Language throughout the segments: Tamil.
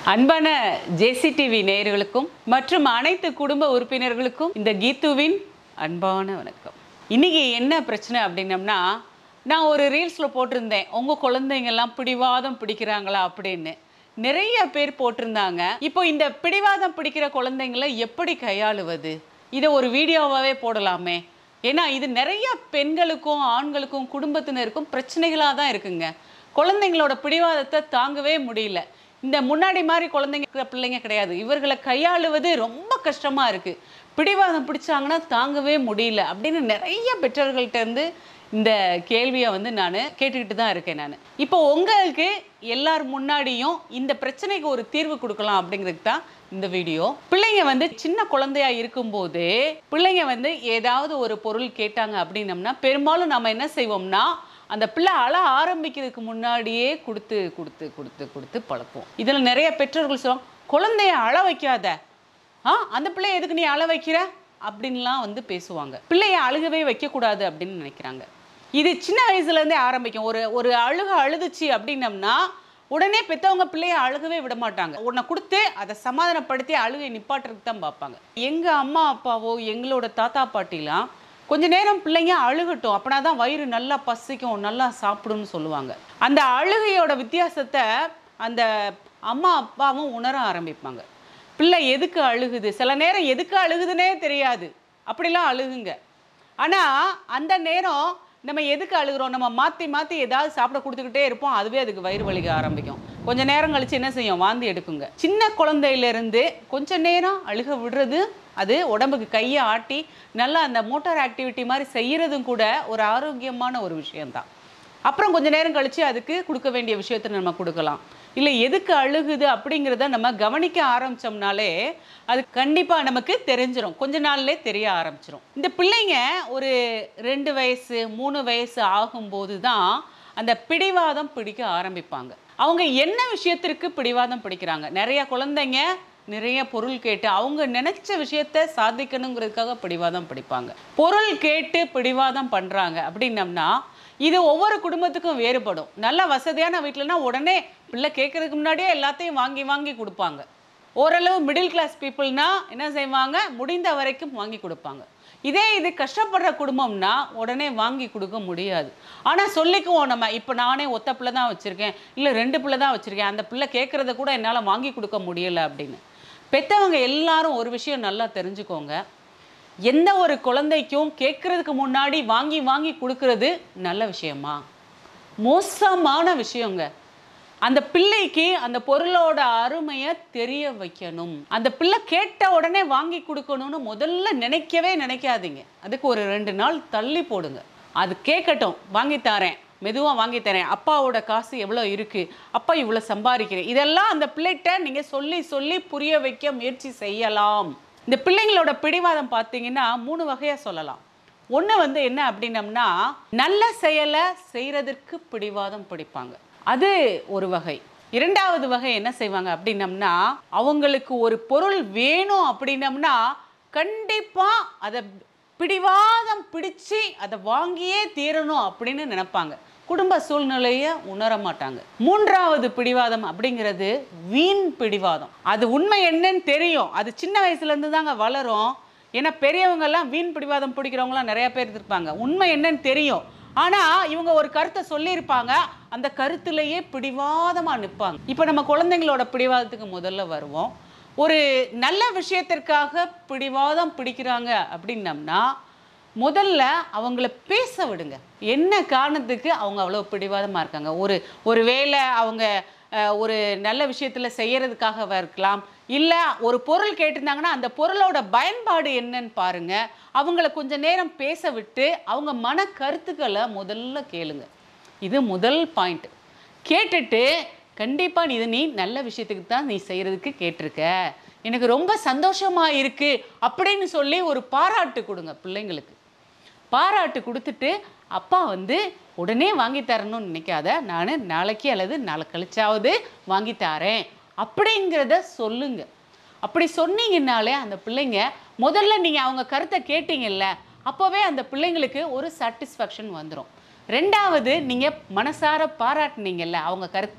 அன்பான ஜேசிடிவி நேயர்களுக்கும் மற்றும் அனைத்து குடும்ப உறுப்பினர்களுக்கும் இந்த கீத்துவின் அன்பான வணக்கம் இன்னைக்கு என்ன பிரச்சனை அப்படின்னம்னா நான் ஒரு ரீல்ஸில் போட்டிருந்தேன் உங்கள் குழந்தைங்கெல்லாம் பிடிவாதம் பிடிக்கிறாங்களா அப்படின்னு நிறைய பேர் போட்டிருந்தாங்க இப்போ இந்த பிடிவாதம் பிடிக்கிற குழந்தைங்களை எப்படி கையாளுவது இதை ஒரு வீடியோவாகவே போடலாமே ஏன்னா இது நிறைய பெண்களுக்கும் ஆண்களுக்கும் குடும்பத்தினருக்கும் பிரச்சனைகளாக தான் இருக்குங்க குழந்தைங்களோட பிடிவாதத்தை தாங்கவே முடியல இந்த முன்னாடி மாதிரி குழந்தைங்க இருக்கிற பிள்ளைங்க கிடையாது இவர்களை கையாளுவது ரொம்ப கஷ்டமா இருக்கு பிடிவாதம் பிடிச்சாங்கன்னா தாங்கவே முடியல அப்படின்னு நிறைய பெற்றோர்கள்ட்ட இருந்து இந்த கேள்வியை வந்து நான் கேட்டுக்கிட்டு தான் இருக்கேன் நான் இப்போ உங்களுக்கு எல்லார் முன்னாடியும் இந்த பிரச்சனைக்கு ஒரு தீர்வு கொடுக்கலாம் அப்படிங்கிறதுக்கு தான் இந்த வீடியோ பிள்ளைங்க வந்து சின்ன குழந்தையா இருக்கும்போது பிள்ளைங்க வந்து ஏதாவது ஒரு பொருள் கேட்டாங்க அப்படின்னம்னா பெரும்பாலும் நம்ம என்ன செய்வோம்னா அந்த பிள்ளை அழ ஆரம்பிக்கிறதுக்கு முன்னாடியே கொடுத்து கொடுத்து கொடுத்து கொடுத்து பழப்போம் இதில் நிறைய பெற்றோர்கள் சொல்லுவாங்க குழந்தைய அழ வைக்காத ஆ அந்த பிள்ளைய எதுக்கு நீ அழ வைக்கிற அப்படின்லாம் வந்து பேசுவாங்க பிள்ளைய அழுகவே வைக்கக்கூடாது அப்படின்னு நினைக்கிறாங்க இது சின்ன வயசுலேருந்தே ஆரம்பிக்கும் ஒரு ஒரு அழுக அழுதுச்சு அப்படின்னம்னா உடனே பெற்றவங்க பிள்ளைய அழுகவே விட மாட்டாங்க உன்னை கொடுத்து அதை சமாதானப்படுத்தி அழுகை நிப்பாட்டுறதுக்கு தான் பார்ப்பாங்க எங்கள் அம்மா அப்பாவோ எங்களோட தாத்தா பாட்டிலாம் கொஞ்ச நேரம் பிள்ளைங்க அழுகட்டும் அப்படின்னா தான் வயிறு நல்லா பசிக்கும் நல்லா சாப்பிடும்னு சொல்லுவாங்க அந்த அழுகையோட வித்தியாசத்தை அந்த அம்மா அப்பாவும் உணர ஆரம்பிப்பாங்க பிள்ளை எதுக்கு அழுகுது சில நேரம் எதுக்கு அழுகுதுன்னே தெரியாது அப்படிலாம் அழுகுங்க ஆனால் அந்த நேரம் நம்ம எதுக்கு அழுகுறோம் நம்ம மாற்றி மாற்றி ஏதாவது சாப்பிட கொடுத்துக்கிட்டே இருப்போம் அதுவே அதுக்கு வயிறு வலிக்க ஆரம்பிக்கும் கொஞ்ச நேரம் கழிச்சு என்ன செய்யும் வாந்தி எடுக்குங்க சின்ன குழந்தையிலேருந்து கொஞ்ச நேரம் அழுக விடுறது அது உடம்புக்கு கையை ஆட்டி நல்லா அந்த மோட்டார் ஆக்டிவிட்டி மாதிரி செய்யறதும் கூட ஒரு ஆரோக்கியமான ஒரு விஷயம்தான் அப்புறம் கொஞ்ச நேரம் கழிச்சு அதுக்கு கொடுக்க வேண்டிய விஷயத்தை நம்ம கொடுக்கலாம் இல்லை எதுக்கு அழுகுது அப்படிங்கிறத நம்ம கவனிக்க ஆரம்பிச்சோம்னாலே அது கண்டிப்பாக நமக்கு தெரிஞ்சிடும் கொஞ்ச நாள்லே தெரிய ஆரம்பிச்சிடும் இந்த பிள்ளைங்க ஒரு ரெண்டு வயசு மூணு வயசு ஆகும்போது தான் அந்த பிடிவாதம் பிடிக்க ஆரம்பிப்பாங்க அவங்க என்ன விஷயத்திற்கு பிடிவாதம் பிடிக்கிறாங்க நிறைய குழந்தைங்க நிறைய பொருள் கேட்டு அவங்க நினைச்ச விஷயத்த சாதிக்கணுங்கிறதுக்காக பிடிவாதம் பிடிப்பாங்க பொருள் கேட்டு பிடிவாதம் பண்றாங்க அப்படின்னம்னா இது ஒவ்வொரு குடும்பத்துக்கும் வேறுபடும் நல்ல வசதியான வீட்டிலனா உடனே பிள்ளை கேட்கறதுக்கு முன்னாடியே எல்லாத்தையும் வாங்கி வாங்கி கொடுப்பாங்க ஓரளவு மிடில் கிளாஸ் பீப்புள்னா என்ன செய்வாங்க முடிந்த வரைக்கும் வாங்கி கொடுப்பாங்க இதே இது கஷ்டப்படுற குடும்பம்னா உடனே வாங்கி கொடுக்க முடியாது ஆனால் சொல்லிக்குவோம் நம்ம இப்போ நானே ஒத்த பிள்ளை தான் வச்சுருக்கேன் இல்லை ரெண்டு பிள்ளை தான் வச்சுருக்கேன் அந்த பிள்ளை கேட்குறத கூட என்னால் வாங்கி கொடுக்க முடியல அப்படின்னு பெற்றவங்க எல்லாரும் ஒரு விஷயம் நல்லா தெரிஞ்சுக்கோங்க எந்த ஒரு குழந்தைக்கும் கேட்குறதுக்கு முன்னாடி வாங்கி வாங்கி கொடுக்கறது நல்ல விஷயமா மோசமான விஷயங்க அந்த பிள்ளைக்கு அந்த பொருளோட அருமையை தெரிய வைக்கணும் அந்த பிள்ளை கேட்ட உடனே வாங்கி கொடுக்கணும்னு முதல்ல நினைக்கவே நினைக்காதீங்க அதுக்கு ஒரு ரெண்டு நாள் தள்ளி போடுங்க அது கேட்கட்டும் வாங்கி தரேன் மெதுவாக வாங்கி தரேன் அப்பாவோட காசு எவ்வளோ இருக்குது அப்பா இவ்வளோ சம்பாதிக்கிறேன் இதெல்லாம் அந்த பிள்ளைகிட்ட நீங்கள் சொல்லி சொல்லி புரிய வைக்க முயற்சி செய்யலாம் இந்த பிள்ளைங்களோட பிடிவாதம் பார்த்தீங்கன்னா மூணு வகையாக சொல்லலாம் ஒன்று வந்து என்ன அப்படின்னம்னா நல்ல செயலை செய்கிறதற்கு பிடிவாதம் பிடிப்பாங்க அது ஒரு வகை இரண்டாவது வகை என்ன செய்வாங்க அப்படின்னம்னா அவங்களுக்கு ஒரு பொருள் வேணும் அப்படின்னம்னா கண்டிப்பாக அதை பிடிவாதம் பிடிச்சு அதை வாங்கியே தீரணும் அப்படின்னு நினைப்பாங்க குடும்ப சூழ்நிலையை உணர மாட்டாங்க மூன்றாவது பிடிவாதம் அப்படிங்கிறது வீண் பிடிவாதம் அது உண்மை என்னன்னு தெரியும் அது சின்ன வயசுல இருந்து தாங்க வளரும் ஏன்னா பெரியவங்க எல்லாம் வீண் பிடிவாதம் பிடிக்கிறவங்களாம் நிறைய பேர் இருப்பாங்க உண்மை என்னன்னு தெரியும் ஆனா இவங்க ஒரு கருத்தை சொல்லியிருப்பாங்க அந்த கருத்துலயே பிடிவாதமா நிற்பாங்க இப்போ நம்ம குழந்தைங்களோட பிடிவாதத்துக்கு முதல்ல வருவோம் ஒரு நல்ல விஷயத்திற்காக பிடிவாதம் பிடிக்கிறாங்க அப்படின்னம்னா முதல்ல அவங்கள பேச விடுங்க என்ன காரணத்துக்கு அவங்க அவ்வளோ பிடிவாதமாக இருக்காங்க ஒரு ஒரு வேளை அவங்க அஹ், ஒரு நல்ல விஷயத்தில் செய்யறதுக்காக இருக்கலாம் இல்லை ஒரு பொருள் கேட்டிருந்தாங்கன்னா அந்த பொருளோட பயன்பாடு என்னன்னு பாருங்க அவங்கள கொஞ்ச நேரம் பேச விட்டு அவங்க மன கருத்துக்களை முதல்ல கேளுங்க இது முதல் பாயிண்ட் கேட்டுட்டு கண்டிப்பா நீ இது நீ நல்ல விஷயத்துக்கு தான் நீ செய்யறதுக்கு கேட்டிருக்க எனக்கு ரொம்ப சந்தோஷமா இருக்கு அப்படின்னு சொல்லி ஒரு பாராட்டு கொடுங்க பிள்ளைங்களுக்கு பாராட்டு கொடுத்துட்டு அப்பா வந்து உடனே வாங்கி தரணும்னு நினைக்காத நான் நாளைக்கு அல்லது நாளை கழிச்சாவது வாங்கி தரேன் அப்படிங்கிறத சொல்லுங்க அப்படி சொன்னீங்கன்னாலே அந்த பிள்ளைங்க முதல்ல நீங்கள் அவங்க கருத்தை கேட்டீங்கல்ல அப்போவே அந்த பிள்ளைங்களுக்கு ஒரு சாட்டிஸ்ஃபேக்ஷன் வந்துடும் ரெண்டாவது நீங்கள் மனசார பாராட்டுனீங்கல்ல அவங்க கருத்தை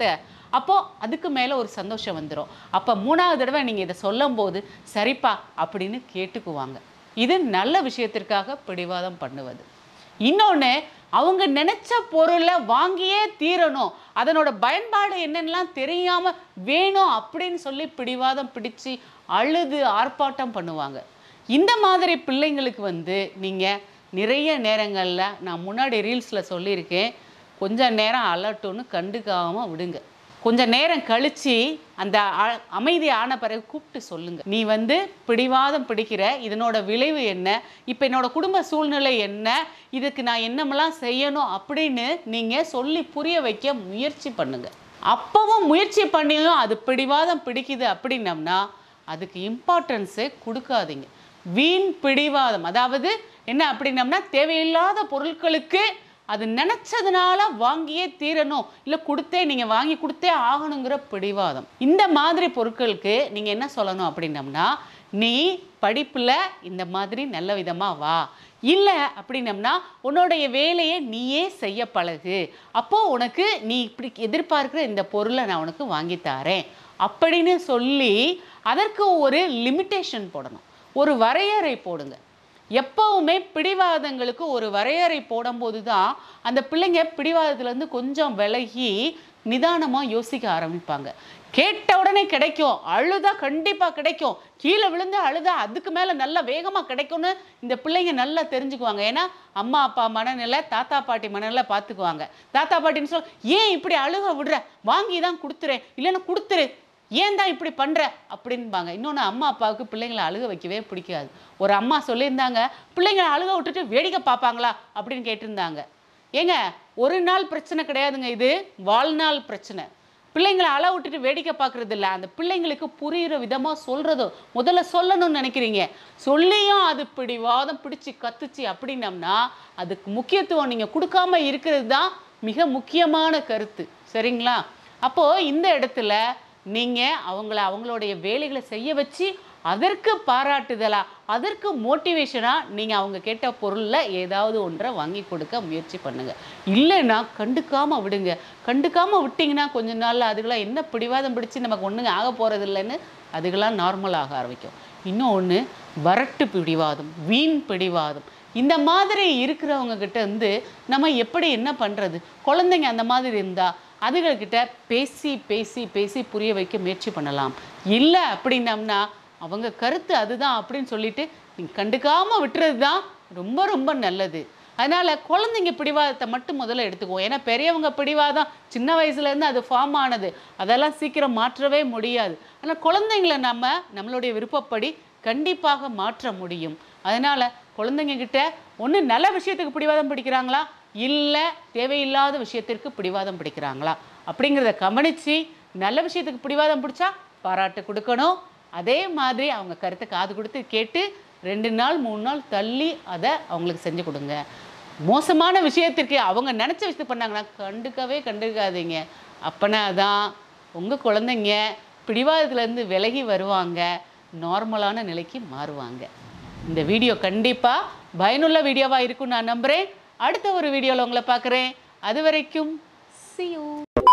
அப்போ அதுக்கு மேலே ஒரு சந்தோஷம் வந்துடும் அப்போ மூணாவது தடவை நீங்கள் இதை சொல்லும்போது சரிப்பா அப்படின்னு கேட்டுக்குவாங்க இது நல்ல விஷயத்திற்காக பிடிவாதம் பண்ணுவது இன்னொன்று அவங்க நினைச்ச பொருளை வாங்கியே தீரணும் அதனோட பயன்பாடு என்னென்னலாம் தெரியாம வேணும் அப்படின்னு சொல்லி பிடிவாதம் பிடிச்சு அழுது ஆர்ப்பாட்டம் பண்ணுவாங்க இந்த மாதிரி பிள்ளைங்களுக்கு வந்து நீங்க நிறைய நேரங்கள்ல நான் முன்னாடி ரீல்ஸ்ல சொல்லியிருக்கேன் கொஞ்ச நேரம் அலட்டுன்னு கண்டுக்காம விடுங்க கொஞ்ச நேரம் கழிச்சு அந்த அ- அமைதி ஆன பிறகு கூப்பிட்டு சொல்லுங்க நீ வந்து பிடிவாதம் பிடிக்கிற இதனோட விளைவு என்ன இப்போ என்னோட குடும்ப சூழ்நிலை என்ன இதுக்கு நான் என்னமெல்லாம் செய்யணும் அப்படின்னு நீங்க சொல்லி புரிய வைக்க முயற்சி பண்ணுங்க அப்பவும் முயற்சி பண்ணியும் அது பிடிவாதம் பிடிக்குது அப்படின்னம்னா அதுக்கு இம்பார்ட்டன்ஸே கொடுக்காதீங்க வீண் பிடிவாதம் அதாவது என்ன அப்படின்னம்னா தேவையில்லாத பொருட்களுக்கு அது நினைச்சதுனால வாங்கியே தீரணும் இல்லை கொடுத்தே நீங்க வாங்கி கொடுத்தே ஆகணுங்கிற பிடிவாதம் இந்த மாதிரி பொருட்களுக்கு நீங்க என்ன சொல்லணும் அப்படின்னம்னா நீ படிப்புல இந்த மாதிரி நல்ல விதமா வா இல்லை அப்படின்னம்னா உன்னுடைய வேலையை நீயே செய்ய பழகு அப்போ உனக்கு நீ இப்படி எதிர்பார்க்கிற இந்த பொருளை நான் உனக்கு வாங்கி தாரேன் அப்படின்னு சொல்லி அதற்கு ஒரு லிமிட்டேஷன் போடணும் ஒரு வரையறை போடுங்க எப்பவுமே பிடிவாதங்களுக்கு ஒரு வரையறை போடும்போது தான் அந்த பிள்ளைங்க பிடிவாதத்துலேருந்து கொஞ்சம் விலகி நிதானமாக யோசிக்க ஆரம்பிப்பாங்க கேட்ட உடனே கிடைக்கும் அழுதா கண்டிப்பாக கிடைக்கும் கீழே விழுந்து அழுதா அதுக்கு மேலே நல்லா வேகமாக கிடைக்கும்னு இந்த பிள்ளைங்க நல்லா தெரிஞ்சுக்குவாங்க ஏன்னா அம்மா அப்பா மனநிலை தாத்தா பாட்டி மனநிலை பார்த்துக்குவாங்க தாத்தா பாட்டின்னு சொல் ஏன் இப்படி அழுக விடுற வாங்கி தான் கொடுத்துறேன் இல்லைன்னா கொடுத்துரு ஏன் தான் இப்படி பண்ற அப்படின்பாங்க இன்னொன்று அம்மா அப்பாவுக்கு பிள்ளைங்களை அழுக வைக்கவே பிடிக்காது ஒரு அம்மா சொல்லியிருந்தாங்க பிள்ளைங்களை அழுக விட்டுட்டு வேடிக்கை பார்ப்பாங்களா அப்படின்னு கேட்டிருந்தாங்க ஏங்க ஒரு நாள் பிரச்சனை கிடையாதுங்க இது வாழ்நாள் பிரச்சனை பிள்ளைங்களை அழ விட்டுட்டு வேடிக்கை பார்க்கறது இல்ல அந்த பிள்ளைங்களுக்கு புரியுற விதமா சொல்றதோ முதல்ல சொல்லணும்னு நினைக்கிறீங்க சொல்லியும் அது பிடிவாதம் பிடிச்சு கத்துச்சு அப்படின்னம்னா அதுக்கு முக்கியத்துவம் நீங்க கொடுக்காம இருக்கிறது தான் மிக முக்கியமான கருத்து சரிங்களா அப்போ இந்த இடத்துல நீங்க அவங்கள அவங்களுடைய வேலைகளை செய்ய வச்சு அதற்கு பாராட்டுதலா அதற்கு மோட்டிவேஷனா நீங்க அவங்க கேட்ட பொருள்ல ஏதாவது ஒன்றை வாங்கி கொடுக்க முயற்சி பண்ணுங்க இல்லைன்னா கண்டுக்காம விடுங்க கண்டுக்காம விட்டீங்கன்னா கொஞ்ச நாள்ல அதுகளாம் என்ன பிடிவாதம் பிடிச்சு நமக்கு ஒண்ணுங்க ஆக போறது இல்லைன்னு அதுகளாம் நார்மல் ஆக ஆரம்பிக்கும் இன்னொன்று வரட்டு பிடிவாதம் வீண் பிடிவாதம் இந்த மாதிரி இருக்கிறவங்க கிட்ட இருந்து நம்ம எப்படி என்ன பண்றது குழந்தைங்க அந்த மாதிரி இருந்தா அதுகள்கிட்ட பேசி பேசி பேசி புரிய வைக்க முயற்சி பண்ணலாம் இல்லை அப்படின்னம்னா அவங்க கருத்து அதுதான் அப்படின்னு சொல்லிட்டு நீங்க கண்டுக்காம விட்டுறது தான் ரொம்ப ரொம்ப நல்லது அதனால குழந்தைங்க பிடிவாதத்தை மட்டும் முதல்ல எடுத்துக்குவோம் ஏன்னா பெரியவங்க பிடிவாதம் சின்ன வயசுல இருந்து அது ஃபார்ம் ஆனது அதெல்லாம் சீக்கிரம் மாற்றவே முடியாது ஆனால் குழந்தைங்கள நம்ம நம்மளுடைய விருப்பப்படி கண்டிப்பாக மாற்ற முடியும் அதனால குழந்தைங்க கிட்ட ஒண்ணு நல்ல விஷயத்துக்கு பிடிவாதம் பிடிக்கிறாங்களா இல்லை தேவையில்லாத விஷயத்திற்கு பிடிவாதம் பிடிக்கிறாங்களா அப்படிங்கிறத கவனிச்சு நல்ல விஷயத்துக்கு பிடிவாதம் பிடிச்சா பாராட்டு கொடுக்கணும் அதே மாதிரி அவங்க கருத்தை காது கொடுத்து கேட்டு ரெண்டு நாள் மூணு நாள் தள்ளி அதை அவங்களுக்கு செஞ்சு கொடுங்க மோசமான விஷயத்திற்கு அவங்க நினச்ச விஷயத்துக்கு பண்ணாங்கன்னா கண்டுக்கவே கண்டுக்காதீங்க அப்பனா தான் உங்கள் குழந்தைங்க பிடிவாதத்துலேருந்து விலகி வருவாங்க நார்மலான நிலைக்கு மாறுவாங்க இந்த வீடியோ கண்டிப்பாக பயனுள்ள வீடியோவாக இருக்கும் நான் நம்புகிறேன் அடுத்த ஒரு வீடியோவில் உங்களை பார்க்குறேன் அது வரைக்கும் see you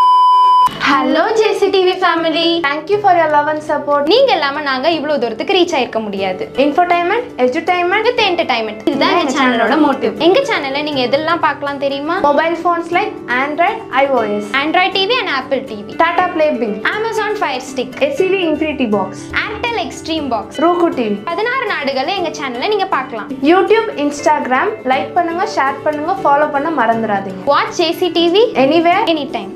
hello JC TV family thank you for your love and support நீங்க இல்லாம நாங்க இவ்வளவு தூரத்துக்கு ரீச் ஆயிருக்க முடியாது இன்ஃபர்டைன்மெண்ட் எஜுடைன்மெண்ட் வித் என்டர்டைன்மெண்ட் இதுதான் எங்க சேனலோட மோட்டிவ் எங்க சேனல்ல நீங்க எதெல்லாம் பார்க்கலாம் தெரியுமா Mobile phones like Android, iOS, Android TV and Apple TV Tata Play Bing, Amazon Fire Stick SCV Infinity Box, Airtel Xstream box Roku TV, பதினாறு நாடுகள்ல எங்க சேனல்ல நீங்க பார்க்கலாம் YouTube, Instagram, லைக் பண்ணுங்க ஷேர் பண்ணுங்க ஃபாலோ பண்ண மறந்துடாதீங்க watch JC TV anywhere any time